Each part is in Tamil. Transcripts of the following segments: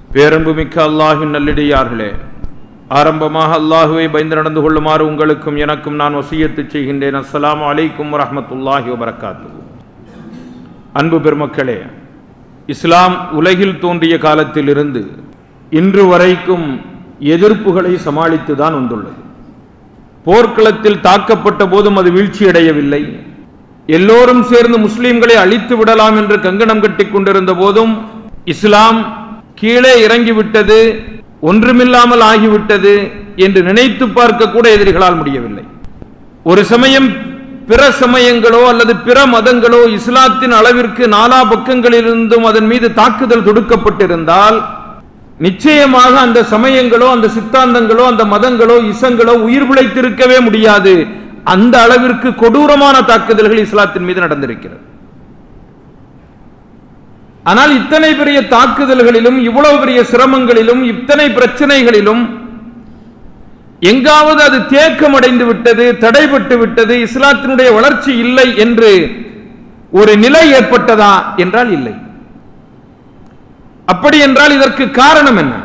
பேரன்புமிக்க அல்லாஹின் நல்லடியார்களே ஆரம்பமாக அல்லாஹுவை பயந்து நடந்து கொள்ளுமாறு உங்களுக்கும் எனக்கும் நான் வசியத்து செய்கின்றேன் அஸ்ஸலாமு அலைக்கும் வரஹ்மத்துல்லாஹி வபரகாத்து அன்பு பெருமக்களே இஸ்லாம் உலகில் தோன்றிய காலத்திலிருந்து இன்று வரைக்கும் எதிர்ப்புகளை சமாளித்து தான் வந்துள்ளது போர்க்களத்தில் தாக்கப்பட்ட போதும் அது வீழ்ச்சியடையவில்லை எல்லோரும் சேர்ந்து முஸ்லிம்களை அழித்து விடலாம் என்று கங்கணம் கட்டிக் கொண்டிருந்த போதும் இஸ்லாம் கீழே இறங்கிவிட்டது ஒன்றுமில்லாமல் ஆகிவிட்டது என்று நினைத்து பார்க்க கூட எதிரிகளால் முடியவில்லை ஒரு சமயம் பிற சமயங்களோ அல்லது பிற மதங்களோ இஸ்லாத்தின் அளவிற்கு நாலா பக்கங்களிலிருந்தும் அதன் மீது தாக்குதல் தொடுக்கப்பட்டிருந்தால் நிச்சயமாக அந்த சமயங்களோ அந்த சித்தாந்தங்களோ அந்த மதங்களோ இசங்களோ உயிர் பிழைத்திருக்கவே முடியாது அந்த அளவிற்கு கொடூரமான தாக்குதல்கள் இஸ்லாத்தின் மீது நடந்திருக்கிறது ஆனால் இத்தனை பெரிய தாக்குதல்களிலும் இவ்வளவு பெரிய சிரமங்களிலும் இத்தனை பிரச்சனைகளிலும் எங்காவது அது தேக்கம் அடைந்து விட்டது தடைபட்டு விட்டது இஸ்லாத்தினுடைய வளர்ச்சி இல்லை என்று ஒரு நிலை ஏற்பட்டதா என்றால் இல்லை அப்படி என்றால் இதற்கு காரணம் என்ன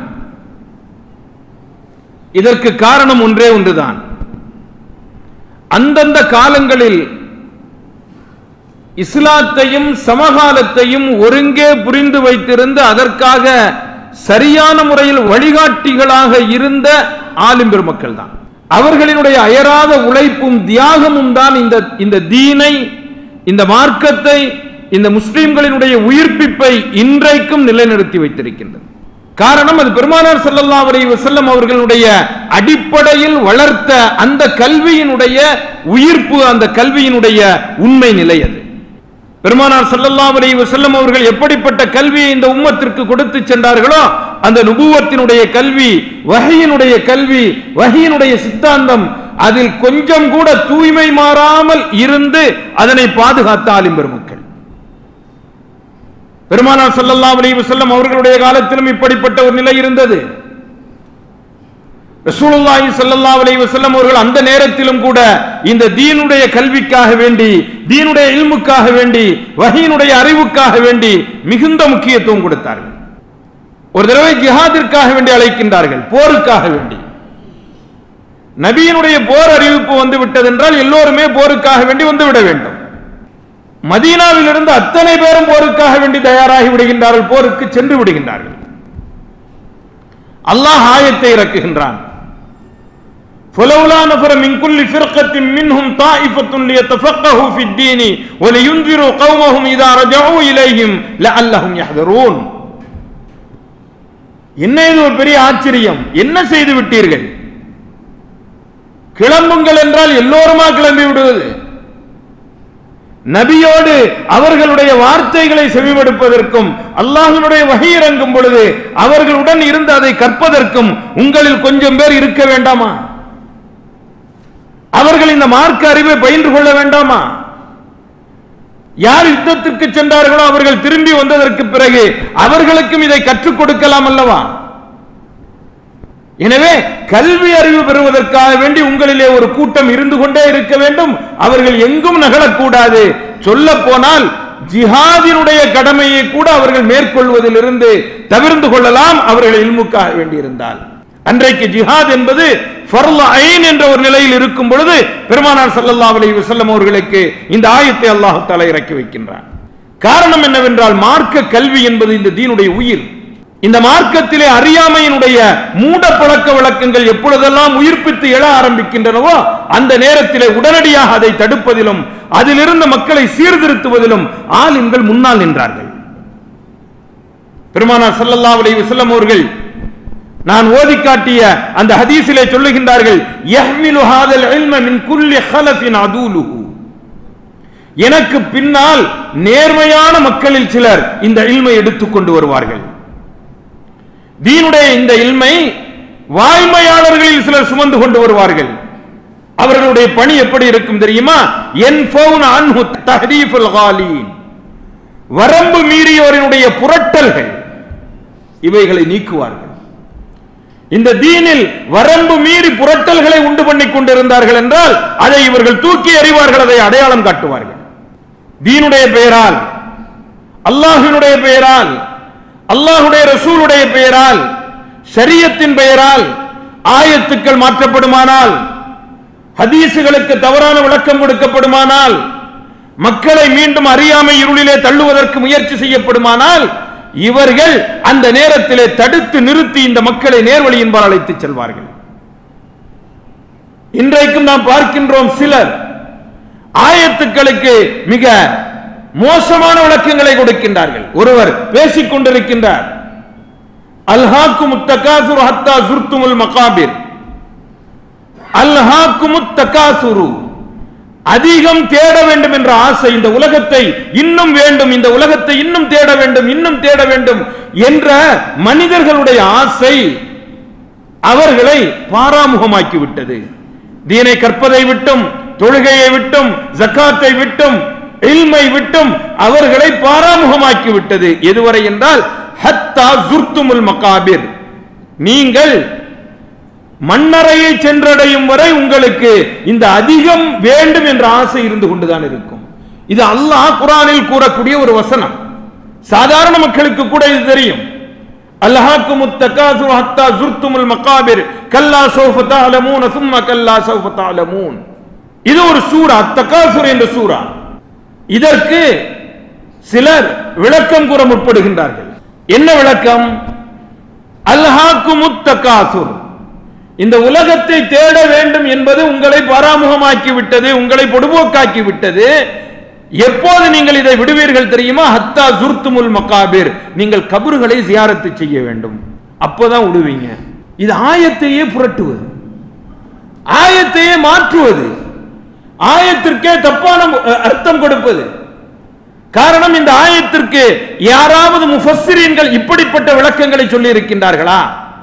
இதற்கு காரணம் ஒன்றே ஒன்றுதான் அந்தந்த காலங்களில் இஸ்லாத்தையும் சமகாலத்தையும் ஒருங்கே புரிந்து வைத்திருந்து அதற்காக சரியான முறையில் வழிகாட்டிகளாக இருந்த ஆளும் பெருமக்கள் தான் அவர்களினுடைய அயராத உழைப்பும் தியாகமும் தான் இந்த இந்த தீனை இந்த மார்க்கத்தை இந்த முஸ்லிம்களினுடைய உயிர்ப்பிப்பை இன்றைக்கும் நிலைநிறுத்தி வைத்திருக்கின்றது காரணம் அது பெருமானார் ஸல்லல்லாஹு அலைஹி வஸல்லம் அவர்களுடைய அடிப்படையில் வளர்த்த அந்த கல்வியினுடைய உயிர்ப்பு அந்த கல்வியினுடைய உண்மை நிலை அது பெருமானார் ஸல்லல்லாஹு அலைஹி வஸல்லம் அவர்கள் எப்படிப்பட்ட கல்வியை இந்த உம்மத்திற்கு கொடுத்து சென்றார்களோ அந்த நுபுவத்தினுடைய கல்வி வஹையினுடைய கல்வி வஹையினுடைய சித்தாந்தம் அதில் கொஞ்சம் கூட தூய்மை மாறாமல் இருந்து அதனை பாதுகாத்த ஆலிம் பெருமக்கள் பெருமானார் ஸல்லல்லாஹு அலைஹி வஸல்லம் அவர்களுடைய காலத்திலும் இப்படிப்பட்ட ஒரு நிலை இருந்தது ரசூலுல்லாஹி ஸல்லல்லாஹு அலைஹி வஸல்லம் அவர்கள் அந்த நேரத்திலும் கூட இந்த தீனுடைய கல்விக்காக வேண்டி தீனுடைய இல்முக்காக வேண்டி வஹீனுடைய அறிவுக்காக வேண்டி மிகுந்த முக்கியத்துவம் கொடுத்தார்கள் ஒரு தடவை ஜிஹாதிற்காக வேண்டி அழைக்கின்றார்கள் போருக்காக வேண்டி நபியினுடைய போர் அறிவிப்பு வந்து விட்டதென்றால் எல்லோருமே போருக்காக வேண்டி வந்து விட வேண்டும் மதீனாவில் இருந்து அத்தனை பேரும் போருக்காக வேண்டி தயாராகி விடுகின்றார்கள் போருக்கு சென்று விடுகின்றார்கள் அல்லாஹ் ஆயத்தை இறக்குகின்றான் فلولا نفر من كل فرقة منهم طائفة ليتفقهوا في الدين ولينذروا قومهم إذا رجعوا إليهم لعلهم يحذرون என்ன இது ஒரு பெரிய ஆச்சரியம் என்ன செய்து விட்டீர்கள் கிளம்புங்கள் என்றால் எல்லோருமா கிளம்பி விடுவது நபியோடு அவர்களுடைய வார்த்தைகளை செவிமடுப்பதற்கும் அல்லாஹினுடைய வகை இறங்கும் பொழுது அவர்களுடன் இருந்து அதை கற்பதற்கும் உங்களில் கொஞ்சம் பேர் இருக்க வேண்டாமா அவர்கள் இந்த மார்க்க அறிவை பயின்று கொள்ள வேண்டாமா யார் யுத்தத்திற்கு சென்றார்களோ அவர்கள் திரும்பி வந்ததற்கு பிறகு அவர்களுக்கும் இதை கற்றுக் கொடுக்கலாம் அல்லவா எனவே கல்வி அறிவு பெறுவதற்காக வேண்டி உங்களிலே ஒரு கூட்டம் இருந்து கொண்டே இருக்க வேண்டும் அவர்கள் எங்கும் நகலக்கூடாது சொல்ல போனால் ஜிஹாதினுடைய கடமையை கூட அவர்கள் மேற்கொள்வதிலிருந்து தவிர்ந்து கொள்ளலாம் அவர்கள் இல்முக்காக வேண்டியிருந்தால் அன்றைக்கு ஜிஹாத் என்பது ஐன் என்ற ஒரு நிலையில் இருக்கும் பொழுது பெருமானார் ஸல்லல்லாஹு அலைஹி வஸல்லம் அவர்களுக்கு இந்த ஆயத்தை அல்லாஹ் தஆலா இறக்கி வைக்கின்றான் காரணம் என்னவென்றால் மார்க்க கல்வி என்பது இந்த தீனுடைய உயிர் இந்த மார்க்கத்திலே அறியாமையினுடைய மூட பழக்க வழக்கங்கள் எப்பொழுதெல்லாம் உயிர்ப்பித்து எழ ஆரம்பிக்கின்றனவோ அந்த நேரத்திலே உடனடியாக அதை தடுப்பதிலும் அதிலிருந்த மக்களை சீர்திருத்துவதிலும் ஆலிம்கள் முன்னால் நின்றார்கள் பெருமானார் ஸல்லல்லாஹு அலைஹி வஸல்லம் அவர்கள் நான் ஓதி காட்டிய அந்த ஹதீஸிலே சொல்லுகின்றார்கள் யஹ்மிலு ஹாதல் இல்ம மின் குல்லி ஹலஃபின் அதூலுஹு எனக்கு பின்னால் நேர்மையான மக்களில் சிலர் இந்த இல்மை எடுத்துக்கொண்டு வருவார்கள் தீனுடைய இந்த இல்மை வாய்மையாளர்களில் சிலர் சுமந்து கொண்டு வருவார்கள் அவர்களுடைய பணி எப்படி இருக்கும் தெரியுமா என் அன்ஹு தஹரீஃபுல் காலீன் வரம்பு மீறியோரினுடைய புரட்டல்கள் இவைகளை நீக்குவார்கள் இந்த தீனில் வரம்பு மீறி புரட்டல்களை உண்டு பண்ணி கொண்டிருந்தார்கள் என்றால் அதை இவர்கள் தூக்கி எறிவார்கள் அதை அடையாளம் காட்டுவார்கள் தீனுடைய பெயரால் அல்லாஹினுடைய பெயரால் அல்லாஹுடைய ரசூலுடைய பெயரால் ஷரியத்தின் பெயரால் ஆயத்துக்கள் மாற்றப்படுமானால் ஹதீசுகளுக்கு தவறான விளக்கம் கொடுக்கப்படுமானால் மக்களை மீண்டும் அறியாமை இருளிலே தள்ளுவதற்கு முயற்சி செய்யப்படுமானால் இவர்கள் அந்த நேரத்திலே தடுத்து நிறுத்தி இந்த மக்களை நேர்வழியின்பால் அழைத்துச் செல்வார்கள் இன்றைக்கும் நாம் பார்க்கின்றோம் சிலர் ஆயத்துக்களுக்கு மிக மோசமான விளக்கங்களை கொடுக்கின்றார்கள் ஒருவர் பேசிக் கொண்டிருக்கின்றார் அல்ஹாக்கு முத்தகாசுரு ஹத்தா சுர்துமுல் மகாபிர் அல்ஹாக்கு முத்தகாசுரு அதிகம் தேட வேண்டும் என்ற ஆசை இந்த உலகத்தை இன்னும் வேண்டும் இந்த உலகத்தை இன்னும் தேட வேண்டும் இன்னும் தேட வேண்டும் என்ற மனிதர்களுடைய ஆசை அவர்களை பாராமுகமாக்கி விட்டது தீனை கற்பதை விட்டும் தொழுகையை விட்டும் ஜக்காத்தை விட்டும் இல்மை விட்டும் அவர்களை பாராமுகமாக்கி விட்டது எதுவரை என்றால் ஹத்தா ஜுர்துமுல் மகாபிர் நீங்கள் மண்ணறையை சென்றடையும் வரை உங்களுக்கு இந்த அதிகம் வேண்டும் என்ற ஆசை இருந்து கொண்டுதான் இருக்கும் இது அல்லாஹ் குரானில் கூறக்கூடிய ஒரு வசனம் சாதாரண மக்களுக்கு கூட இது தெரியும் அல்லாஹ்க்கு முத்தகாசு ஹத்தா ஜுர்துமுல் மகாபிர் கல்லா சௌஃப தஅலமூன சும்ம கல்லா சௌஃப தஅலமூன் இது ஒரு சூரா தகாசுர் என்ற சூரா இதற்கு சிலர் விளக்கம் கூற முற்படுகின்றார்கள் என்ன விளக்கம் அல்ஹாக்கு முத்தகாசுர் இந்த உலகத்தை தேட வேண்டும் என்பது உங்களை பராமுகமாக்கி விட்டது உங்களை பொடுபோக்காக்கி விட்டது எப்போது நீங்கள் இதை விடுவீர்கள் தெரியுமா ஹத்தா ஜுர்துமுல் மகாபிர் நீங்கள் கபறுகளை ஜியாரத்து செய்ய வேண்டும் அப்போதான் விடுவீங்க இது ஆயத்தையே புரட்டுவது ஆயத்தையே மாற்றுவது ஆயத்திற்கே தப்பான அஹ், அர்த்தம் கொடுப்பது காரணம் இந்த ஆயத்திற்கு யாராவது முஃபஸ்ஸிரீன்கள் இப்படிப்பட்ட விளக்கங்களை சொல்லி இருக்கின்றார்களா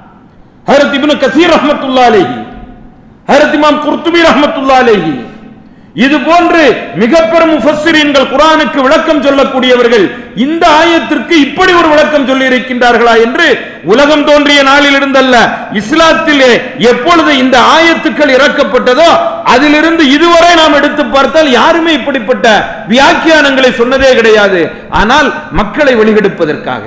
ஹரத் இப்னு கசீர் ரஹ்மத்துல்லாஹி அலைஹி ஹரத் இமாம் குர்துபி ரஹ்மத்துல்லாஹி அலைஹி இது போன்று மிக பெரும் முஃபஸ்ஸிரீன்கள் குர்ஆனுக்கு விளக்கம் சொல்லக்கூடியவர்கள் இந்த ஆயத்திற்கு இப்படி ஒரு விளக்கம் சொல்லி இருக்கின்றார்களா என்று உலகம் தோன்றிய நாளில் இருந்தல்ல இஸ்லாத்திலே எப்பொழுது இந்த ஆயத்துக்கள் இறக்கப்பட்டதோ அதிலிருந்து இதுவரை நாம் எடுத்து பார்த்தால் யாருமே இப்படிப்பட்ட வியாக்கியானங்களை சொன்னதே கிடையாது ஆனால் மக்களை வெளியெடுப்பதற்காக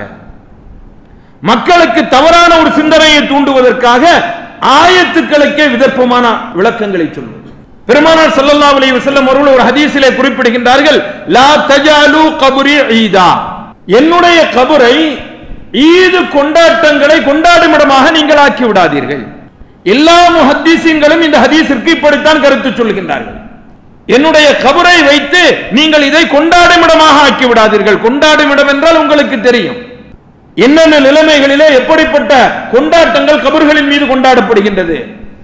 மக்களுக்கு தவறான ஒரு சிந்தனையை தூண்டுவதற்காக ஆயத்துக்களுக்கே விதர்ப்பமான விளக்கங்களை சொல்வது பெருமானார் ஸல்லல்லாஹு அலைஹி வஸல்லம் அவர்கள் ஒரு ஹதீஸிலே குறிப்பிடுகின்றார்கள் லா தஜாலு கபரி ஈதா என்னுடைய கபரை ஈது கொண்டாட்டங்களை கொண்டாடும் இடமாக நீங்கள் ஆக்கி விடாதீர்கள் எல்லா முஹத்தீசீன்களும் இந்த ஹதீஸிற்கு இப்படித்தான் கருத்து சொல்கின்றார்கள் என்னுடைய கபரை வைத்து நீங்கள் இதை கொண்டாடும் இடமாக ஆக்கி விடாதீர்கள் கொண்டாடும் இடம் என்றால் உங்களுக்கு தெரியும் என்னென்ன நிலைமைகளிலே எப்படிப்பட்ட கொண்டாட்டங்கள் கபர்களின் மீது கொண்டாடப்படுகின்றது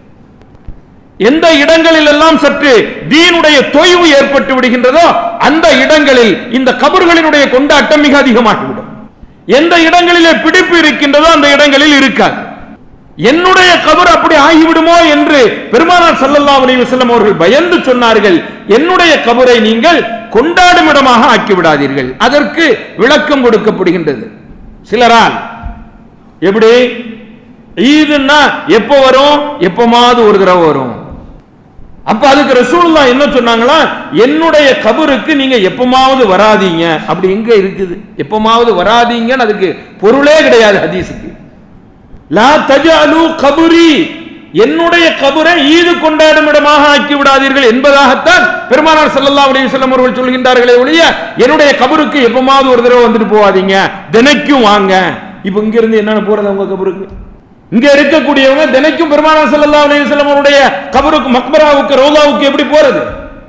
எந்த இடங்களில் எல்லாம் சற்று தீனுடைய தொய்வு ஏற்பட்டு விடுகின்றதோ அந்த இடங்களில் இந்த கபர்களினுடைய கொண்டாட்டம் மிக அதிகமாகிவிடும் எந்த இடங்களிலே பிடிப்பு இருக்கின்றதோ அந்த இடங்களில் இருக்காது என்னுடைய கபர் அப்படி ஆகிவிடுமோ என்று பெருமானார் ஸல்லல்லாஹு அலைஹி வஸல்லம் அவர்கள் பயந்து சொன்னார்கள் என்னுடைய கபரை நீங்கள் கொண்டாடும் இடமாக ஆக்கி விடாதீர்கள் அதற்கு விளக்கம் கொடுக்கப்படுகின்றது சிலரால் எப்படி ஈதுன்னா எப்போ வரும் எப்பமாவது ஒரு தடவை வரும் அப்ப அதுக்கு ரசூலுல்லா என்ன சொன்னாங்களா என்னுடைய கபருக்கு நீங்க எப்பமாவது வராதீங்க அப்படி எங்க இருக்குது எப்பமாவது வராதீங்கன்னு அதுக்கு பொருளே கிடையாது ஹதீஸுக்கு லா தஜாலு கபுரி என்னுடைய கபரை ஈது கொண்டாடும் இடமாக ஆக்கி விடாதீர்கள் என்பதாகத்தான் பெருமானார் ஸல்லல்லாஹு அலைஹி வஸல்லம் அவர்கள் சொல்கின்றார்களே ஒழிய என்னுடைய கபருக்கு எப்பமாவது ஒரு தடவை வந்துட்டு போவாதீங்க தினைக்கும் வாங்க இப்போ இங்க இருந்து என்னென்ன போறது உங்க கபருக்கு இங்க இருக்கக்கூடியவங்க தினைக்கும் பெருமானார் ஸல்லல்லாஹு அலைஹி வஸல்லம் அவருடைய கபருக்கு மக்பராவுக்கு ரோலாவுக்கு எப்படி போறது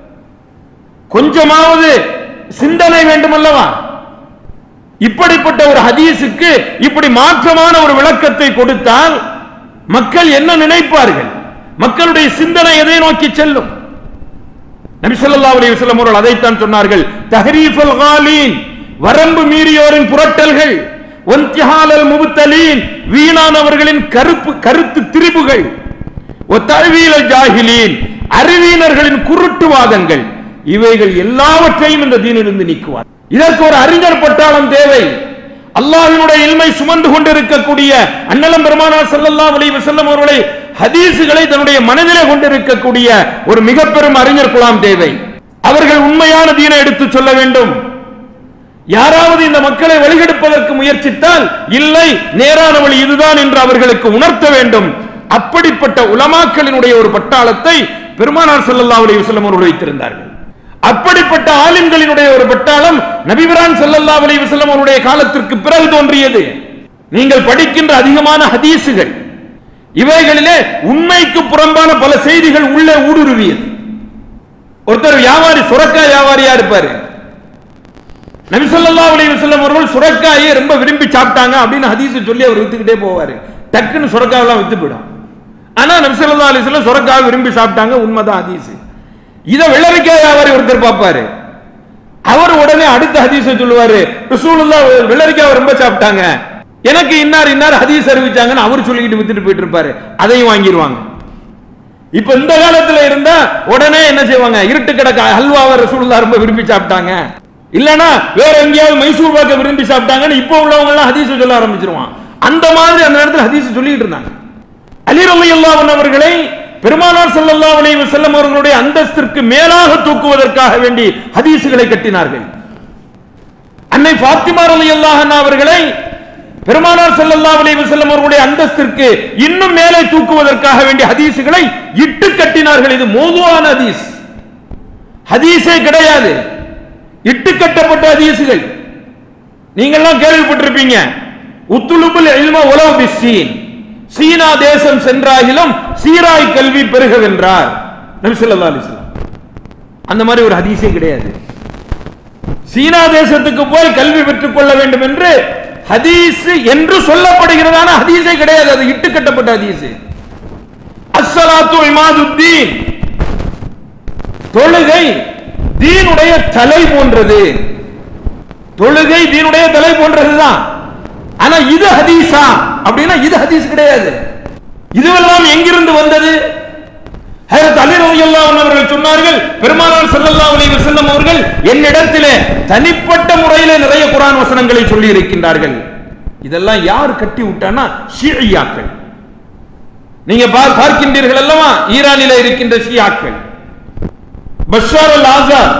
கொஞ்சமாவது சிந்தனை வேண்டும் அல்லவா இப்படிப்பட்ட ஒரு ஹதீஸுக்கு இப்படி மாற்றமான ஒரு விளக்கத்தை கொடுத்தால் மக்கள் என்ன நினைப்பார்கள் மக்களுடைய சிந்தனை எதை நோக்கி செல்லும் நபி ஸல்லல்லாஹு அலைஹி வஸல்லம் அவர்கள் அதைத்தான் சொன்னார்கள் தஹரீஃபுல் காலீன் வரம்பு மீறியோரின் புரட்டல்கள் ஒன்திஹாலல் முபத்தலீன் வீணானவர்களின் கருப்பு கருத்து திரிபுகள் ஒத்தழ்வீலல் ஜாஹிலீன் அறிவீனர்களின் குருட்டுவாதங்கள் இவைகள் எல்லாவற்றையும் இந்த தீனிலிருந்து நீக்குவார் இதற்கு ஒரு அறிஞர் பட்டாளம் தேவை அல்லாஹ்வினுடைய இல்மை சுமந்து கொண்டிருக்கக்கூடிய அன்னலம் பெருமானார் ஸல்லல்லாஹு அலைஹி வஸல்லம் அவர்களை ஹதீஸுகளை தன்னுடைய மனதிலே கொண்டிருக்கக்கூடிய ஒரு மிக பெரும் அறிஞர் குலாம் தேவை அவர்கள் உண்மையான தீனை எடுத்து சொல்ல வேண்டும் யாராவது இந்த மக்களை வழிகெடுப்பதற்கு முயற்சித்தால் இல்லை நேரான வழி இதுதான் என்று அவர்களுக்கு உணர்த்த வேண்டும் அப்படிப்பட்ட உலமாக்களினுடைய ஒரு பட்டாளத்தை பெருமானார் ஸல்லல்லாஹு அலைஹி வஸல்லம் அவர்கள் வைத்திருந்தார்கள் அப்படிப்பட்ட ஆலிம்களினுடைய ஒரு பட்டாளம் நபிபிரான் ஸல்லல்லாஹு அலைஹி வஸல்லம் அவருடைய காலத்திற்கு பிறகு தோன்றியது நீங்கள் படிக்கின்ற அதிகமான ஹதீசுகள் இவைகளிலே உண்மைக்கு புறம்பான பல செய்திகள் உள்ளே ஊடுருவியது ஒருத்தர் வியாபாரி சுரக்காய் வியாபாரியா இருப்பாரு நபி ஸல்லல்லாஹு அலைஹி வஸல்லம் அவர்கள் சுரக்காயை ரொம்ப விரும்பி சாப்பிட்டாங்க அப்படின்னு ஹதீஸ் சொல்லி அவர் வித்துக்கிட்டே போவாரு டக்குன்னு சுரக்காயெல்லாம் வித்து போயிடும் ஆனா நபி ஸல்லல்லாஹு அலைஹி வஸல்லம் சுரக்காய் விரும்பி சாப்பிட்டாங்க உண்மைதான் ஹதீஸ் இத வெள்ளரிக்காய் வியாபாரி ஒருத்தர் பார்ப்பாரு அவர் உடனே அடுத்த ஹதீஸ சொல்லுவாரு ரசூலுல்லாஹ் வெள்ளரிக்காய் ரொம்ப சாப்பிட்டாங்க எனக்கு இன்னார் இன்னார் ஹதீஸ் அறிவிச்சாங்கன்னு அவர் சொல்லிக்கிட்டு வித்துட்டு போயிட்டு இருப்பாரு அதையும் வாங்கிடுவாங்க இப்ப இந்த காலத்துல இருந்தா உடனே என்ன செய்வாங்க இருட்டு கிடக்க ஹல்வாவை ரசூலுல்லாஹ் ரொம்ப விரும்பி சாப்பிட்டாங்க இல்லனா வேற எங்கேயாவது மைசூர் பாக்க விரும்பி சாப்பிட்டாங்கன்னு இப்போ உள்ளவங்க எல்லாம் ஹதீஸ் சொல்ல ஆரம்பிச்சிருவான் அந்த மாதிரி அந்த நேரத்தில் ஹதீஸ் சொல்லிட்டு இருந்தாங்க அலி ரலியல்லாஹு அவர்களை பெருமானார் ஸல்லல்லாஹு அலைஹி வஸல்லம் அவர்களுடைய அந்தஸ்திற்கு மேலாக தூக்குவதற்காக வேண்டி ஹதீசுகளை கட்டினார்கள் அன்னை ஃபாத்திமா ரலியல்லாஹு அன்ஹா அவர்களை பெருமானார் ஸல்லல்லாஹு அலைஹி வஸல்லம் அவர்களுடைய அந்தஸ்திற்கு இன்னும் மேலே தூக்குவதற்காக வேண்டிய ஹதீசுகளை இட்டு கட்டினார்கள் இது மோதுவான ஹதீஸ் ஹதீஸே கிடையாது இட்டு கட்டப்பட்ட ஹதீசுகள் நீங்கெல்லாம் கேள்விப்பட்டிருப்பீங்க உத்துலுபுல் இல்ம உலவ் பிஸ்ஸீன் சீனா தேசம் சென்றாகிலும் சீராய் கல்வி பெருகவென்றார் நபி ஸல்லல்லாஹு அலைஹி வஸல்லம் அந்த மாதிரி ஒரு ஹதீஸே கிடையாது சீனா தேசத்துக்கு போய் கல்வி பெற்றுக் கொள்ள வேண்டும் என்று ஹதீஸ் என்று சொல்லப்படுகிறதான ஹதீஸே கிடையாது அது இட்டு கட்டப்பட்ட ஹதீஸ் அஸ்ஸலாத்து இமாதுத்தீன் தொழுகை தீனுடைய தலை போன்றது தொழுகை தீனுடைய தலை போன்றதுதான் ஆனா இது ஹதீஸா அப்படின்னா இது ஹதீஸ் கிடையாது இதுவெல்லாம் எங்கிருந்து வந்தது ஹஜரத் அலி ரலியல்லாஹு அன்ஹு அவர்கள் சொன்னார்கள் பெருமானார் ஸல்லல்லாஹு அலைஹி வஸல்லம் அவர்கள் என்னிடத்திலே தனிப்பட்ட முறையிலே நிறைய குர்ஆன் வசனங்களை சொல்லி இருக்கின்றார்கள் இதெல்லாம் யார் கட்டி விட்டானா ஷியாக்கள் நீங்க பார்- பார்க்கின்றீர்கள் அல்லவா ஈரானிலே இருக்கின்ற ஷியாக்கள் பஷார் அல் ஆசாத்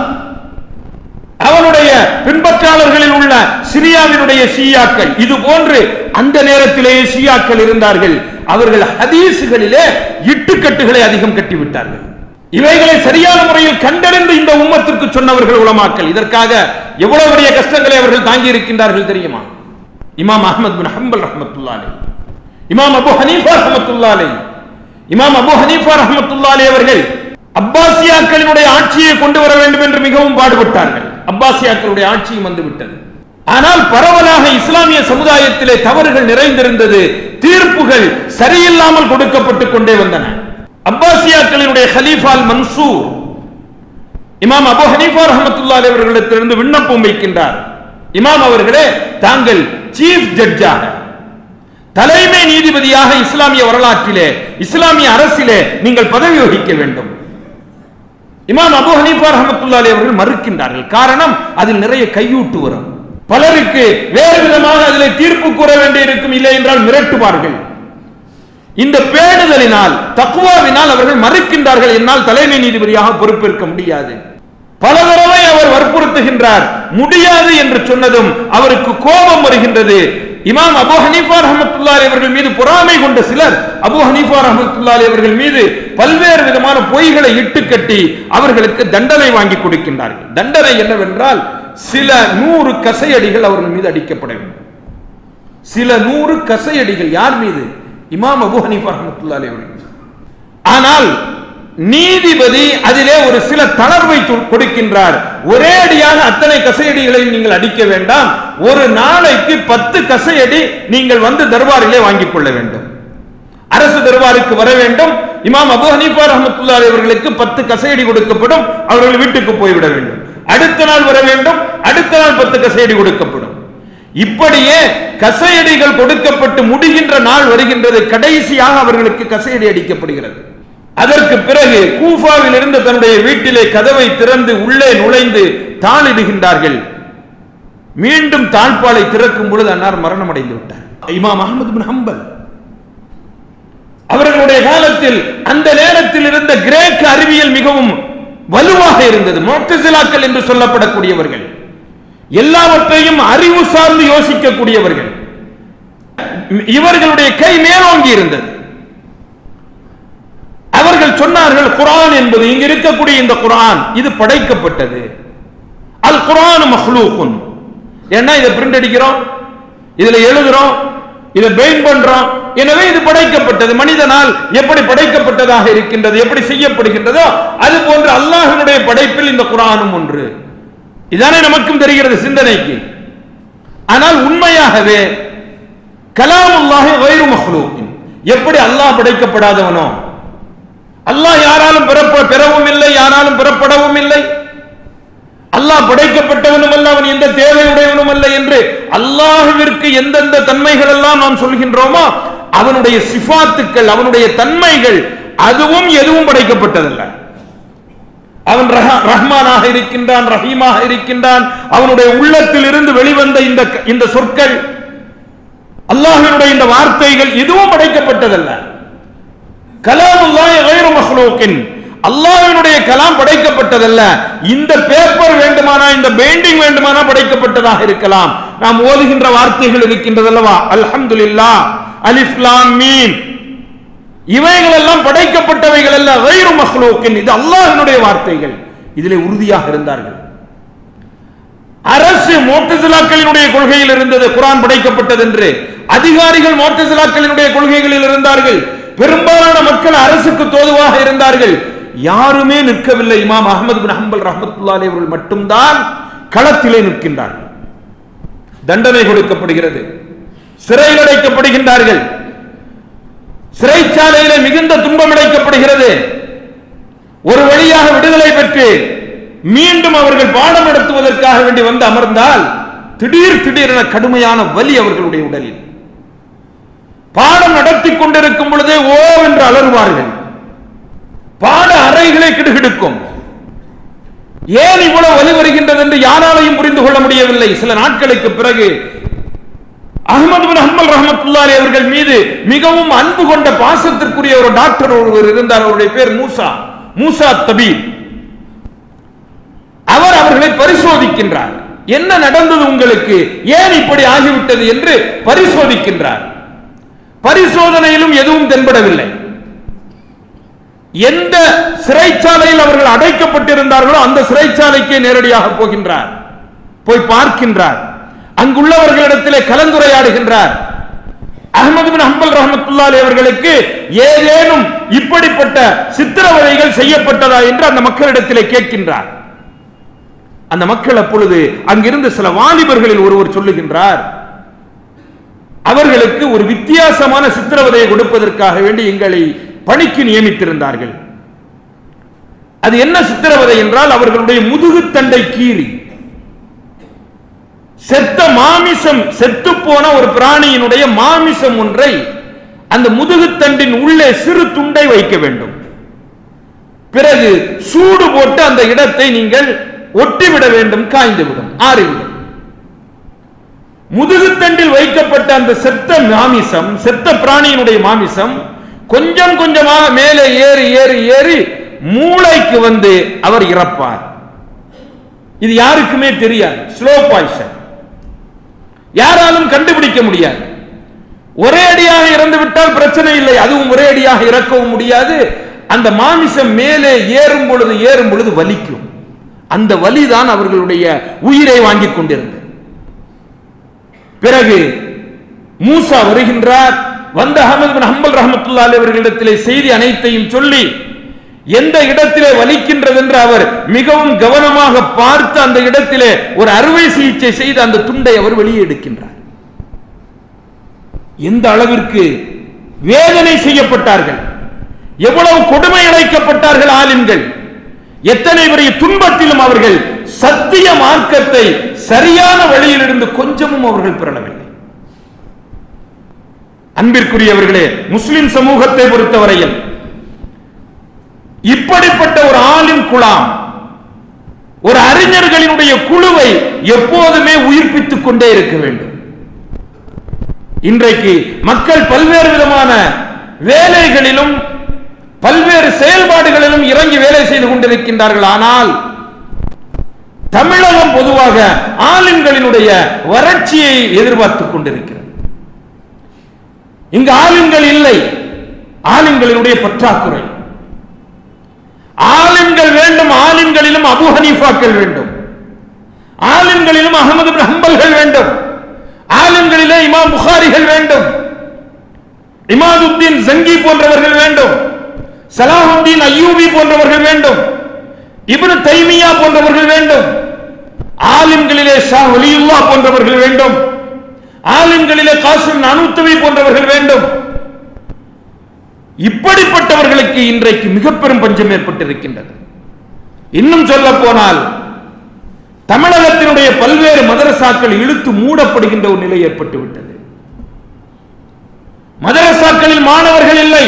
அவனுடைய பின்பற்றாளர்களில் உள்ள சிரியாவினுடைய ஷியாக்கள் இது போன்று அந்த நேரத்திலேயே ஷியாக்கள் இருந்தார்கள் அவர்கள் ஹதீசுகளிலே இட்டுக்கட்டுகளை அதிகம் கட்டிவிட்டார்கள் இவைகளை சரியான முறையில் கண்டறிந்து இந்த உம்மத்திற்கு சொன்னவர்கள் உலமாக்கள் இதற்காக எவ்வளவு பெரிய கஷ்டங்களை அவர்கள் தாங்கி இருக்கின்றார்கள் தெரியுமா இமாம் அஹ்மத் பின் ஹம்பல் ரஹ்மத்துல்லாஹி அலைஹி இமாம் அபு ஹனீஃபா ரஹ்மத்துல்லாஹி அலைஹி இமாம் அபு ஹனீஃபா ரஹ்மத்துல்லாஹி அலைஹி அவர்கள் அப்பாசியாக்களினுடைய ஆட்சியை கொண்டு வர வேண்டும் என்று மிகவும் பாடுபட்டார்கள் அப்பாசியாக்களுடைய ஆட்சியும் வந்து விட்டது ஆனால் பரவலாக இஸ்லாமிய சமுதாயத்திலே தவறுகள் நிறைந்திருந்தது தீர்ப்புகள் சரியில்லாமல் கொடுக்கப்பட்டுக் கொண்டே வந்தன அப்பாசியாக்களினுடைய ஹலீஃபால் மன்சூர் இமாம் அபு ஹனீஃபா ரஹமத்துல்லாஹி அவர்களிடத்திலிருந்து விண்ணப்பம் வைக்கின்றார் இமாம் அவர்களே தாங்கள் சீஃப் ஜட்ஜாக தலைமை நீதிபதியாக இஸ்லாமிய வரலாற்றிலே இஸ்லாமிய அரசிலே நீங்கள் பதவி வகிக்க வேண்டும் இமாம் அபு ஹனீஃபா ரஹமத்துல்லாஹி அவர்கள் மறுக்கின்றார்கள் காரணம் அதில் நிறைய கையூட்டு வரும் பலருக்கு வேறு விதமாக அதில் தீர்ப்பு கூற வேண்டியிருக்கும் இல்லை என்றால் மிரட்டுவார்கள் இந்த பேணுதலினால் தக்குவாவினால் அவர்கள் மறுக்கின்றார்கள் என்னால் தலைமை நீதிபதியாக பொறுப்பேற்க முடியாது பல தடவை அவர் வற்புறுத்துகின்றார் முடியாது என்று சொன்னதும் அவருக்கு கோபம் வருகின்றது இமாம் அபு ஹனீஃபா ரஹமத்துல்லாஹி அவர்கள் மீது பொறாமை கொண்ட சிலர் அபு ஹனீஃபா ரஹமத்துல்லாஹி அவர்கள் மீது பல்வேறு விதமான பொய்களை இட்டுக்கட்டி அவர்களுக்கு தண்டனை வாங்கி கொடுக்கின்றார்கள் தண்டனை என்னவென்றால் சில நூறு கசையடிகள் அவர்கள் மீது அடிக்கப்பட வேண்டும் சில நூறு கசையடிகள் யார் மீது இமாம் அபு ஹனீஃபா ரஹமத்துல்லாஹி அவர்கள் ஆனால் நீதிபதி அதிலே ஒரு சில தளர்வை சொ- கொடுக்கின்றார் ஒரே அடியாக அத்தனை கசையடிகளையும் நீங்கள் அடிக்க வேண்டாம் ஒரு நாளைக்கு பத்து கசையடி நீங்கள் வந்து தர்பாரிலே வாங்கிக் கொள்ள வேண்டும் அரசு தர்பாருக்கு வர வேண்டும் இமாம் அபு ஹனீஃபா ரஹமத்துல்லாஹி அவர்களுக்கு பத்து கசையடி கொடுக்கப்படும் அவர்கள் வீட்டுக்கு போய்விட வேண்டும் அடுத்த நாள் வர வேண்டும் அடுத்த நாள் பத்து கசையடி கொடுக்கப்படும் இப்படியே கசையடிகள் கொடுக்கப்பட்டு முடிகின்ற நாள் வருகின்றது கடைசியாக அவர்களுக்கு கசையடி அடிக்கப்படுகிறது அதற்கு பிறகு கூஃபாவில் இருந்து தன்னுடைய வீட்டிலே கதவை திறந்து உள்ளே நுழைந்து தாளிடுகின்றார்கள் மீண்டும் தாழ்பாலை திறக்கும் பொழுது அன்னார் மரணம் அடைந்து விட்டார் இமாம் அஹமது பின் ஹம்பல் அவர்களுடைய காலத்தில் அந்த நேரத்தில் இருந்த கிரேக்க அறிவியல் மிகவும் வலுவாக இருந்தது மோட்டசிலாக்கள் என்று சொல்லப்படக்கூடியவர்கள் எல்லாவற்றையும் அறிவு சார்ந்து யோசிக்கக்கூடியவர்கள் இவர்களுடைய கை மேலோங்கி இருந்தது அவர்கள் சொன்னார்கள் குரான் என்பது இங்க இருக்கக்கூடிய இந்த குரான் இது படைக்கப்பட்டது அல் குரான் மஹ்லூக்குன் ஏன்னா இதை பிரிண்ட் அடிக்கிறோம் இதுல எழுதுறோம் இதை பெயின் பண்றோம் எனவே இது படைக்கப்பட்டது மனிதனால் எப்படி படைக்கப்பட்டதாக இருக்கின்றது எப்படி செய்யப்படுகின்றதோ அது போன்று அல்லாஹினுடைய படைப்பில் இந்த குரானும் ஒன்று இதானே நமக்கும் தெரிகிறது சிந்தனைக்கு ஆனால் உண்மையாகவே கலாமுல்லாஹி வைரு மஹ்லூக்கின் எப்படி அல்லாஹ் படைக்கப்படாதவனோ அல்லாஹ் யாராலும் பிறப்ப பெறவும் இல்லை யாராலும் பெறப்படவும் இல்லை அல்லாஹ் படைக்கப்பட்டவனும் அல்ல அவன் எந்த தேவையுடையவனும் அல்ல என்று அல்லாஹுவிற்கு எந்தெந்த தன்மைகள் எல்லாம் நாம் சொல்கின்றோமோ அவனுடைய சிஃபாத்துக்கள் அவனுடைய தன்மைகள் அதுவும் எதுவும் படைக்கப்பட்டதல்ல அவன் ரஹ- ரஹ்மானாக இருக்கின்றான் ரஹீமாக இருக்கின்றான் அவனுடைய உள்ளத்தில் இருந்து வெளிவந்த இந்த இந்த சொற்கள் அல்லாஹ்வினுடைய இந்த வார்த்தைகள் எதுவும் படைக்கப்பட்டதல்ல கலாமுல்லாஹி கைரு மஹ்லூக்கின் அல்லாஹ்வினுடைய கலாம் படைக்கப்பட்டதல்ல இந்த பேப்பர் வேண்டுமானா இந்த பெயிண்டிங் வேண்டுமானா படைக்கப்பட்டதாக இருக்கலாம் நாம் ஓதுகின்ற வார்த்தைகள் இருக்கின்றதல்லவா அல்ஹம்துலில்லாஹ் அலிஃப் லாம் மீம் இவைகள் எல்லாம் படைக்கப்பட்டவைகள் அல்ல கைரு மஹ்லூக்கின் இது அல்லாஹ்வினுடைய வார்த்தைகள் இதிலே உறுதியாக இருந்தார்கள் அரசு மோட்டசிலாக்களினுடைய கொள்கையில் இருந்தது குரான் படைக்கப்பட்டது என்று அதிகாரிகள் மோட்டசிலாக்களினுடைய கொள்கைகளில் இருந்தார்கள் பெரும்பாலான மக்கள் அரசுக்கு தோதுவாக இருந்தார்கள் யாருமே நிற்கவில்லை இமாம் அகமது பின் ஹம்பல் ரஹமத்துல்லாஹி அவர்கள் மட்டும்தான் களத்திலே நிற்கின்றார்கள் தண்டனை கொடுக்கப்படுகிறது சிறையில் அடைக்கப்படுகின்றார்கள் சிறைச்சாலையிலே மிகுந்த துன்பம் அடைக்கப்படுகிறது ஒரு வழியாக விடுதலை பெற்று மீண்டும் அவர்கள் பாடம் நடத்துவதற்காக வேண்டி வந்து அமர்ந்தால் திடீர் திடீரென கடுமையான வலி அவர்களுடைய உடலில் பாடம் நடத்தி கொண்டிருக்கும் பொழுதே ஓ என்று அலறுவார்கள் பாட அறைகளை கிடுகிடுக்கும் ஏன் இவ்வளவு வலி வருகின்றது என்று யாராலையும் புரிந்து கொள்ள முடியவில்லை சில நாட்களுக்கு பிறகு அகமது பின் ஹம்பல் ரஹமத்துல்லாரி அவர்கள் மீது மிகவும் அன்பு கொண்ட பாசத்திற்குரிய ஒரு டாக்டர் ஒருவர் இருந்தார் அவருடைய பேர் மூசா மூசா தபீப் அவர் அவர்களை பரிசோதிக்கின்றார் என்ன நடந்தது உங்களுக்கு ஏன் இப்படி ஆகிவிட்டது என்று பரிசோதிக்கின்றார் பரிசோதனையிலும் எதுவும் தென்படவில்லை எந்த சிறைச்சாலையில் அவர்கள் அடைக்கப்பட்டிருந்தார்களோ அந்த சிறைச்சாலைக்கே நேரடியாக போகின்றார் போய் பார்க்கின்றார் அங்குள்ளவர்களிடத்திலே கலந்துரையாடுகின்றார் அகமது பின் ஹம்பல் ரஹமத்துல்லாலி அவர்களுக்கு ஏதேனும் இப்படிப்பட்ட சித்திரவதைகள் செய்யப்பட்டதா என்று அந்த மக்களிடத்திலே கேட்கின்றார் அந்த மக்கள் அப்பொழுது அங்கிருந்து சில வாலிபர்களில் ஒருவர் சொல்லுகின்றார் அவர்களுக்கு ஒரு வித்தியாசமான சித்திரவதையை கொடுப்பதற்காக வேண்டி எங்களை பணிக்கு நியமித்திருந்தார்கள் அது என்ன சித்திரவதை என்றால் அவர்களுடைய முதுகுத்தண்டை கீறி செத்த மாமிசம் செத்து போன ஒரு பிராணியினுடைய மாமிசம் ஒன்றை அந்த முதுகுத்தண்டின் உள்ளே சிறு துண்டை வைக்க வேண்டும் பிறகு சூடு போட்டு அந்த இடத்தை நீங்கள் ஒட்டிவிட வேண்டும் காய்ந்துவிடும் ஆறிவிடும் முதுகுத்தண்டில் வைக்கப்பட்ட அந்த செத்த மாமிசம் செத்த பிராணியினுடைய மாமிசம் கொஞ்சம் கொஞ்சமாக மேலே ஏறி ஏறி ஏறி மூளைக்கு வந்து அவர் இறப்பார் இது யாருக்குமே தெரியாது ஸ்லோ பாய்சன் யாராலும் கண்டுபிடிக்க முடியாது ஒரே அடியாக இறந்து விட்டால் பிரச்சனை இல்லை அதுவும் ஒரே அடியாக இறக்கவும் முடியாது அந்த மாமிசம் மேலே ஏறும் பொழுது ஏறும் பொழுது வலிக்கும் அந்த வலிதான் அவர்களுடைய உயிரை வாங்கிக் கொண்டிருந்தது பிறகு மூசா வருகின்றார் வந்த அகமது பின் ஹம்பல் ரஹமத்துல்லா அவர்களிடத்திலே செய்தி அனைத்தையும் சொல்லி எந்த இடத்திலே வலிக்கின்றது என்று அவர் மிகவும் கவனமாக பார்த்து அந்த இடத்திலே ஒரு அறுவை சிகிச்சை செய்து அந்த துண்டை அவர் வெளியே எடுக்கின்றார் எந்த அளவிற்கு வேதனை செய்யப்பட்டார்கள் எவ்வளவு கொடுமை அழைக்கப்பட்டார்கள் ஆலிம்கள் எத்தனை பெரிய துன்பத்திலும் அவர்கள் சத்திய மார்க்கத்தை சரியான வழியில் இருந்து கொஞ்சமும் அவர்கள் பெறவில்லை அன்பிற்குரியவர்களே முஸ்லிம் சமூகத்தை பொறுத்தவரையில் இப்படிப்பட்ட ஒரு ஆலிம் குழாம் ஒரு அறிஞர்களினுடைய குழுவை எப்போதுமே உயிர்ப்பித்துக் கொண்டே இருக்க வேண்டும் இன்றைக்கு மக்கள் பல்வேறு விதமான வேலைகளிலும் பல்வேறு செயல்பாடுகளிலும் இறங்கி வேலை செய்து கொண்டிருக்கின்றார்கள் ஆனால் தமிழகம் பொதுவாக ஆலிம்களினுடைய வறட்சியை எதிர்பார்த்துக் கொண்டிருக்கிறது இங்கு ஆலிம்கள் இல்லை ஆலிம்களினுடைய பற்றாக்குறை ஆலிம்கள் வேண்டும் ஆலிம்களிலும் அபு ஹனீஃபாக்கள் வேண்டும் ஆலிம்களிலும் அகமது இப்னு ஹம்பல்கள் வேண்டும் ஆலிம்களிலே இமாம் புகாரிகள் வேண்டும் இமாதுத்தீன் ஜங்கி போன்றவர்கள் வேண்டும் சலாஹுத்தீன் அய்யூபி போன்றவர்கள் வேண்டும் இப்னு தைமியா போன்றவர்கள் வேண்டும் ஆலிம்களிலே ஷா ஒலியுல்லா போன்றவர்கள் வேண்டும் ஆலிம்களிலே காசிம் நானூத்தவி போன்றவர்கள் வேண்டும் இப்படிப்பட்டவர்களுக்கு இன்றைக்கு மிக பெரும் பஞ்சம் ஏற்பட்டிருக்கின்றது இன்னும் சொல்ல போனால் தமிழகத்தினுடைய பல்வேறு மதரசாக்கள் இழுத்து மூடப்படுகின்ற ஒரு நிலை ஏற்பட்டு விட்டது மதரசாக்களில் மாணவர்கள் இல்லை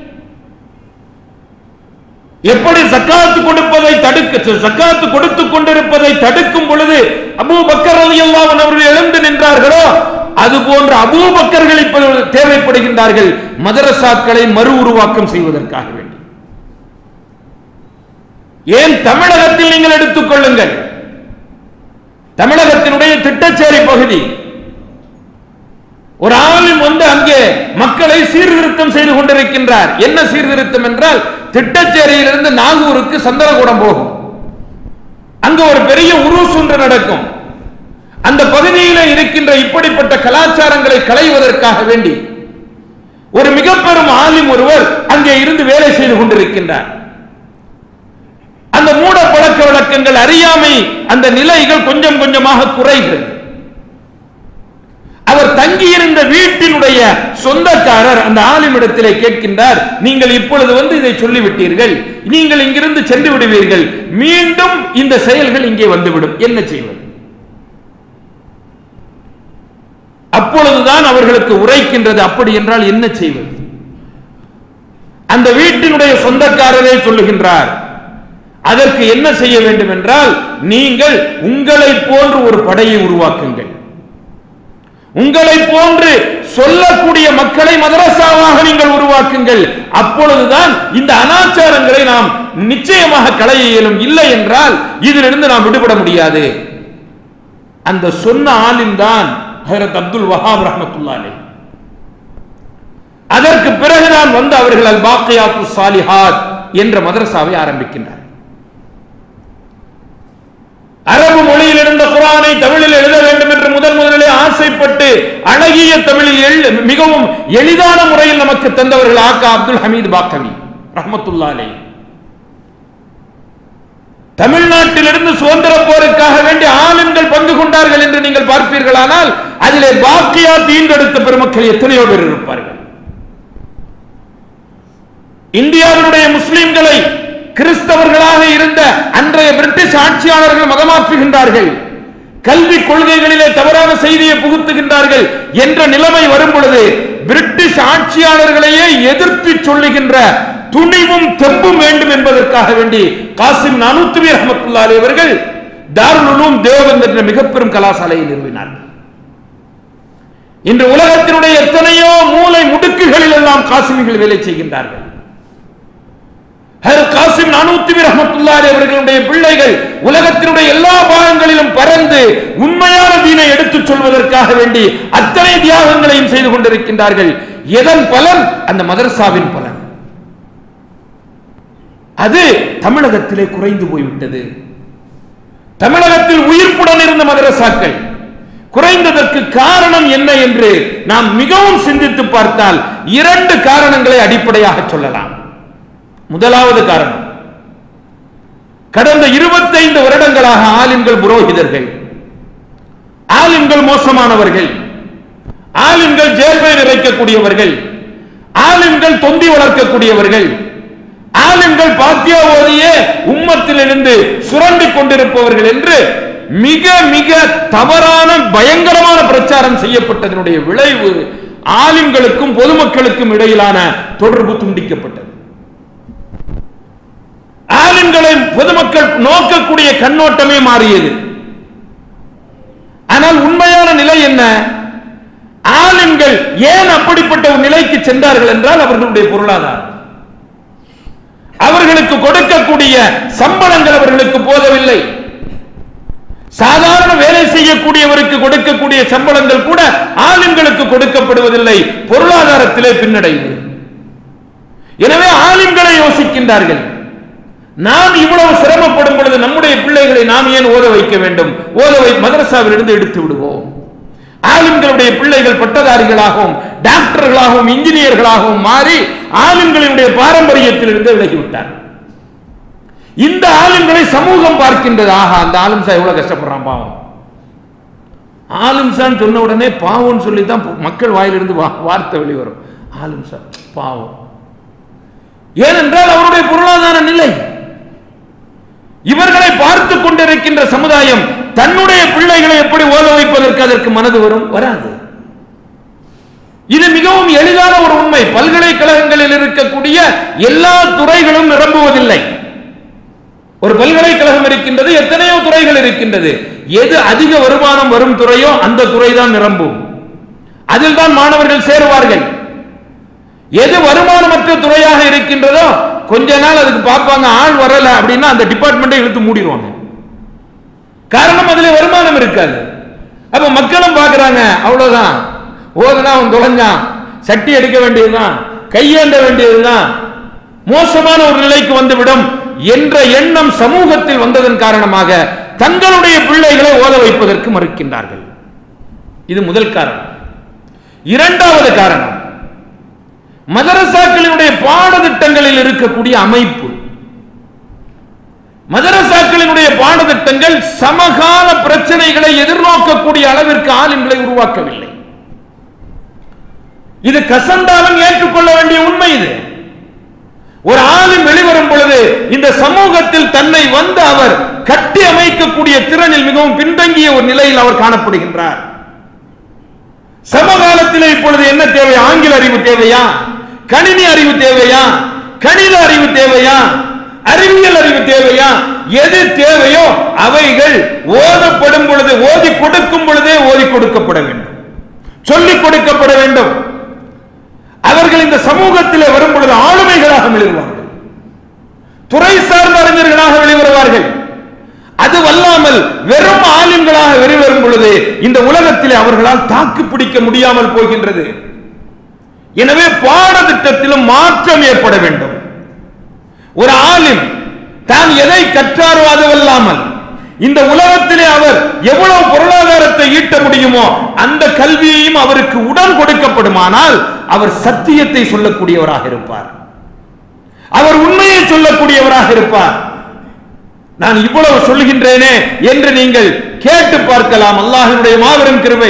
எப்படி சக்காத்து கொடுப்பதை தடுக்க சக்காத்து கொடுத்துக் கொண்டிருப்பதை தடுக்கும் பொழுது அபூ பக்கர் ரலியல்லாஹு அன்ஹு அவர்கள் எழுந்து நின்றார்களோ அது போன்ற அபூபக்கர்கள் இப்பொழுது தேவைப்படுகின்றார்கள் மதரசாக்களை மறு உருவாக்கம் செய்வதற்காக வேண்டி ஏன் தமிழகத்தில் நீங்கள் எடுத்துக் கொள்ளுங்கள் தமிழகத்தினுடைய திட்டச்சேரி பகுதி ஒரு ஆளும் வந்து அங்கே மக்களை சீர்திருத்தம் செய்து கொண்டிருக்கின்றார் என்ன சீர்திருத்தம் என்றால் திட்டச்சேரியிலிருந்து நாகூருக்கு சந்தனக்கூடம் போகும் அங்க ஒரு பெரிய உருஸ் ஒன்று நடக்கும் அந்த பகுதியில இருக்கின்ற இப்படிப்பட்ட கலாச்சாரங்களை களைவதற்காக வேண்டி ஒரு மிக பெரும் ஆலிம் ஒருவர் அங்கே இருந்து வேலை செய்து கொண்டிருக்கின்றார் அந்த மூட பழக்க வழக்கங்கள் அறியாமை அந்த நிலைகள் கொஞ்சம் கொஞ்சமாக குறைகிறது அவர் தங்கியிருந்த வீட்டினுடைய சொந்தக்காரர் அந்த ஆலிமிடத்திலே கேட்கின்றார் நீங்கள் இப்பொழுது வந்து இதை சொல்லிவிட்டீர்கள் நீங்கள் இங்கிருந்து சென்று விடுவீர்கள் மீண்டும் இந்த செயல்கள் இங்கே வந்துவிடும் என்ன செய்வது அப்பொழுதுதான் அவர்களுக்கு உரைக்கின்றது அப்படி என்றால் என்ன செய்வது அந்த வீட்டினுடைய சொந்தக்காரரே சொல்லுகின்றார் அதற்கு என்ன செய்ய வேண்டும் என்றால் நீங்கள் உங்களை போன்று ஒரு படையை உருவாக்குங்கள் உங்களை போன்று சொல்லக்கூடிய மக்களை மதரசாவாக நீங்கள் உருவாக்குங்கள் அப்பொழுதுதான் இந்த அனாச்சாரங்களை நாம் நிச்சயமாக களைய இயலும் இல்லை என்றால் இதிலிருந்து நாம் விடுபட முடியாது அந்த சொன்ன ஆலிம் தான் ஹரத் அப்துல் வஹாப் ரஹமத்துல்லாலே அதற்கு பிறகுதான் வந்து அவர்கள் அல் பாக்கியாத்து சாலிஹாத் என்ற மதரசாவை ஆரம்பிக்கின்றார் அரபு மொழியில் இருந்த குரானை தமிழில் எழுத வேண்டும் என்று முதல் முதலிலே ஆசைப்பட்டு அழகிய தமிழில் எழு மிகவும் எளிதான முறையில் நமக்கு தந்தவர்கள் ஆக்கா அப்துல் ஹமீத் பாக்கவி ரஹமத்துல்லாலே தமிழ்நாட்டிலிருந்து சுதந்திர போருக்காக வேண்டி ஆளுங்கள் பங்கு கொண்டார்கள் என்று நீங்கள் பார்ப்பீர்களானால் அதிலே பாக்கியா தீண்டெடுத்த பெருமக்கள் எத்தனையோ பேர் இருப்பார்கள் இந்தியாவினுடைய முஸ்லிம்களை கிறிஸ்தவர்களாக இருந்த அன்றைய பிரிட்டிஷ் ஆட்சியாளர்கள் மதமாற்றுகின்றார்கள் கல்வி கொள்கைகளிலே தவறான செய்தியை புகுத்துகின்றார்கள் என்ற நிலைமை வரும் பொழுது பிரிட்டிஷ் ஆட்சியாளர்களையே எதிர்த்து சொல்லுகின்ற துணிவும் தெம்பும் வேண்டும் என்பதற்காக வேண்டி காசிம் நானூத்தி ரஹமத்துல்லாலி அவர்கள் தாருல் உலூம் தேவபந்த் என்ற மிக பெரும் கலாசாலையை நிறுவினார்கள் இன்று உலகத்தினுடைய எத்தனையோ மூலை முடுக்குகளில் எல்லாம் காசிமிகள் வேலை செய்கின்றார்கள் ஹர் காசிம் நானூத்தி ரஹமத்துல்லாரி அவர்களுடைய பிள்ளைகள் உலகத்தினுடைய எல்லா பாகங்களிலும் பறந்து உண்மையான தீனை எடுத்துச் சொல்வதற்காக வேண்டி அத்தனை தியாகங்களையும் செய்து கொண்டிருக்கின்றார்கள் எதன் பலன் அந்த மதரசாவின் பலன் அது தமிழகத்திலே குறைந்து போய்விட்டது தமிழகத்தில் உயிர்ப்புடன் இருந்த மதரசாக்கள் குறைந்ததற்கு காரணம் என்ன என்று நாம் மிகவும் சிந்தித்து பார்த்தால் இரண்டு காரணங்களை அடிப்படையாக சொல்லலாம் முதலாவது காரணம் கடந்த இருபத்தைந்து வருடங்களாக ஆலிம்கள் புரோகிதர்கள் ஆலிம்கள் மோசமானவர்கள் ஆலிம்கள் ஜேர்பை நிறைக்கக்கூடியவர்கள் ஆலிம்கள் தொந்தி வளர்க்கக்கூடியவர்கள் ஆலிம்கள் பாத்தியா ஓதியே உம்மத்திலிருந்து சுரண்டிக் கொண்டிருப்பவர்கள் என்று மிக மிக தவறான பயங்கரமான பிரச்சாரம் செய்யப்பட்டதனுடைய விளைவு ஆலிம்களுக்கும் பொதுமக்களுக்கும் இடையிலான தொடர்பு துண்டிக்கப்பட்டது ஆலிம்களை பொதுமக்கள் நோக்கக்கூடிய கண்ணோட்டமே மாறியது ஆனால் உண்மையான நிலை என்ன ஆலிம்கள் ஏன் அப்படிப்பட்ட ஒரு நிலைக்கு சென்றார்கள் என்றால் அவர்களுடைய பொருளாதாரம் அவர்களுக்கு கொடுக்கக்கூடிய சம்பளங்கள் அவர்களுக்கு போதவில்லை சாதாரண வேலை செய்யக்கூடியவருக்கு கொடுக்கக்கூடிய சம்பளங்கள் கூட ஆலிம்களுக்கு கொடுக்கப்படுவதில்லை பொருளாதாரத்திலே பின்னடைவு எனவே ஆலிம்களை யோசிக்கின்றார்கள் நாம் இவ்வளவு சிரமப்படும் பொழுது நம்முடைய பிள்ளைகளை நாம் ஏன் ஓத வைக்க வேண்டும் ஓத வை மதரசாவிலிருந்து எடுத்து விடுவோம் ஆலிம்களுடைய பிள்ளைகள் பட்டதாரிகளாகவும் டாக்டர்களாகவும் இன்ஜினியர்களாகவும் மாறி ஆலிம்களினுடைய பாரம்பரியத்திலிருந்து விலகிவிட்டார் இந்த ஆலிம்களை சமூகம் பார்க்கின்றது ஆஹா அந்த ஆலிம்சா எவ்வளவு கஷ்டப்படுறான் பாவம் ஆலிம்சான்னு சொன்ன உடனே பாவம்னு சொல்லி தான் மக்கள் வாயிலிருந்து வா- வார்த்தை வெளிவரும் ஆலிம்சா பாவம் ஏனென்றால் அவருடைய பொருளாதார நிலை இவர்களை பார்த்து கொண்டிருக்கின்ற சமுதாயம் தன்னுடைய பிள்ளைகளை எப்படி ஓத வைப்பதற்கு அதற்கு மனது வரும் வராது இது மிகவும் எளிதான ஒரு உண்மை பல்கலைக்கழகங்களில் இருக்கக்கூடிய எல்லா துறைகளும் நிரம்புவதில்லை ஒரு பல்கலைக்கழகம் இருக்கின்றது எத்தனையோ துறைகள் இருக்கின்றது எது அதிக வருமானம் வரும் துறையோ அந்த துறை தான் நிரம்பும் அதில் தான் மாணவர்கள் சேருவார்கள் எது வருமானமற்ற துறையாக இருக்கின்றதோ கொஞ்ச நாள் அதுக்கு பார்ப்பாங்க ஆள் வரல அப்படின்னா அந்த டிபார்ட்மெண்ட்டை இழுத்து மூடிடுவாங்க காரணம் அதுல வருமானம் இருக்காது அப்ப மக்களும் பார்க்கறாங்க அவ்வளவுதான் ஓதுனா அவன் தொலைஞ்சான் சட்டி எடுக்க வேண்டியதுதான் கையேந்த வேண்டியதுதான் மோசமான ஒரு நிலைக்கு வந்துவிடும் என்ற எண்ணம் சமூகத்தில் வந்ததன் காரணமாக தங்களுடைய பிள்ளைகளை ஓத வைப்பதற்கு மறுக்கின்றார்கள் இது முதல் காரணம் இரண்டாவது காரணம் மதரசாக்களினுடைய பாடத்திட்டங்களில் இருக்கக்கூடிய அமைப்பு மதரசாக்களினுடைய பாடத்திட்டங்கள் சமகால பிரச்சனைகளை எதிர்நோக்கக்கூடிய அளவிற்கு ஆலிம்களை உருவாக்கவில்லை இது கசந்தாலும் ஏற்றுக்கொள்ள வேண்டிய உண்மை இது ஒரு ஆளும் வெளிவரும் பொழுது இந்த சமூகத்தில் தன்னை வந்து அவர் கட்டி அமைக்கக்கூடிய திறனில் மிகவும் பின்தங்கிய ஒரு நிலையில் அவர் காணப்படுகின்றார் சமகாலத்தில் இப்பொழுது என்ன தேவை ஆங்கில அறிவு தேவையா கணினி அறிவு தேவையா கணித அறிவு தேவையா அறிவியல் அறிவு தேவையா எது தேவையோ அவைகள் ஓதப்படும் பொழுது ஓதி கொடுக்கும் பொழுதே ஓதி கொடுக்கப்பட வேண்டும் சொல்லிக் கொடுக்கப்பட வேண்டும் அவர்கள் இந்த சமூகத்திலே வரும் பொழுது ஆளுமைகளாக வெளிவருவார்கள் துறை சார்ந்த அறிஞர்களாக வெளிவருவார்கள் அது வல்லாமல் வெறும் ஆலிம்களாக வெளிவரும் பொழுது இந்த உலகத்திலே அவர்களால் தாக்கு பிடிக்க முடியாமல் போகின்றது எனவே பாடத்திட்டத்திலும் மாற்றம் ஏற்பட வேண்டும் ஒரு ஆலிம் தான் எதை கற்றாரோ அதுவல்லாமல் இந்த உலகத்திலே அவர் எவ்வளவு பொருளாதாரத்தை ஈட்ட முடியுமோ அந்த கல்வியையும் அவருக்கு உடன் கொடுக்கப்படுமானால் அவர் சத்தியத்தை சொல்லக்கூடியவராக இருப்பார் அவர் உண்மையை சொல்லக்கூடியவராக இருப்பார் நான் இவ்வளவு சொல்லுகின்றேனே என்று நீங்கள் கேட்டு பார்க்கலாம் அல்லாஹினுடைய மாபெரும் கிருபை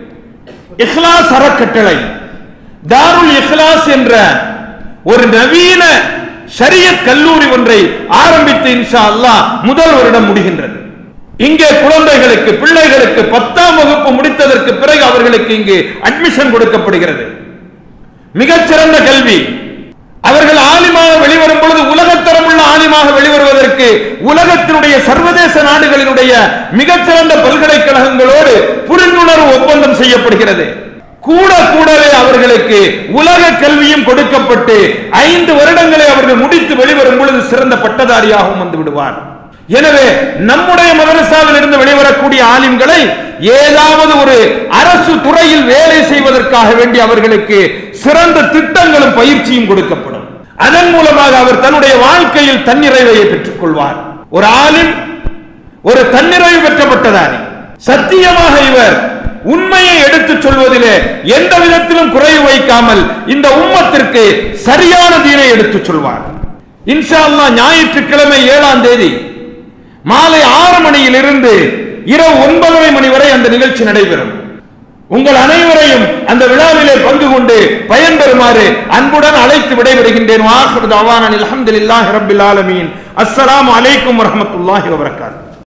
இஸ்லாஸ் அறக்கட்டளை தாருல் இஸ்லாஸ் என்ற ஒரு நவீன ஷரியத் கல்லூரி ஒன்றை ஆரம்பித்து இன்ஷா அல்லாஹ் முதல் வருடம் முடிகின்றது இங்கே குழந்தைகளுக்கு பிள்ளைகளுக்கு பத்தாம் வகுப்பு முடித்ததற்கு பிறகு அவர்களுக்கு இங்கு அட்மிஷன் கொடுக்கப்படுகிறது மிகச்சிறந்த கல்வி அவர்கள் ஆலிமாக வெளிவரும் பொழுது உலகத்தரமுள்ள ஆலிமாக வெளிவருவதற்கு உலகத்தினுடைய சர்வதேச நாடுகளினுடைய மிகச்சிறந்த பல்கலைக்கழகங்களோடு புரிந்துணர்வு ஒப்பந்தம் செய்யப்படுகிறது கூட கூடவே அவர்களுக்கு உலக கல்வியும் கொடுக்கப்பட்டு ஐந்து வருடங்களை அவர்கள் முடித்து வெளிவரும் பொழுது சிறந்த பட்டதாரியாகவும் வந்து விடுவார் எனவே நம்முடைய மதரசாவில் இருந்து வெளிவரக்கூடிய ஆலிம்களை ஏதாவது ஒரு அரசு துறையில் வேலை செய்வதற்காக வேண்டி அவர்களுக்கு சிறந்த திட்டங்களும் பயிற்சியும் கொடுக்கப்படும் அதன் மூலமாக அவர் தன்னுடைய வாழ்க்கையில் தன்னிறைவை பெற்றுக் கொள்வார் ஒரு ஆலிம் ஒரு தன்னிறைவு பெற்றப்பட்டதாரி சத்தியமாக இவர் உண்மையை எடுத்துச் சொல்வதிலே எந்த விதத்திலும் குறைவு வைக்காமல் இந்த உம்மத்திற்கு சரியான தீனை எடுத்துச் சொல்வார் இன்ஷா அல்லாஹ் ஞாயிற்றுக்கிழமை ஏழாம் தேதி மாலை ஆறு மணியில் இருந்து இரவு ஒன்பதரை மணி வரை அந்த நிகழ்ச்சி நடைபெறும் உங்கள் அனைவரையும் அந்த விழாவிலே பங்கு கொண்டு பயன்பெறுமாறு அன்புடன் அழைத்து விடைபெறுகின்றேன் வாஹிர் தவானில் அல்ஹம்துலில்லாஹி ரப்பில் ஆலமீன் அஸ்ஸலாமு அலைக்கும் வரஹ்மத்துல்லாஹி வபரகாத்துஹு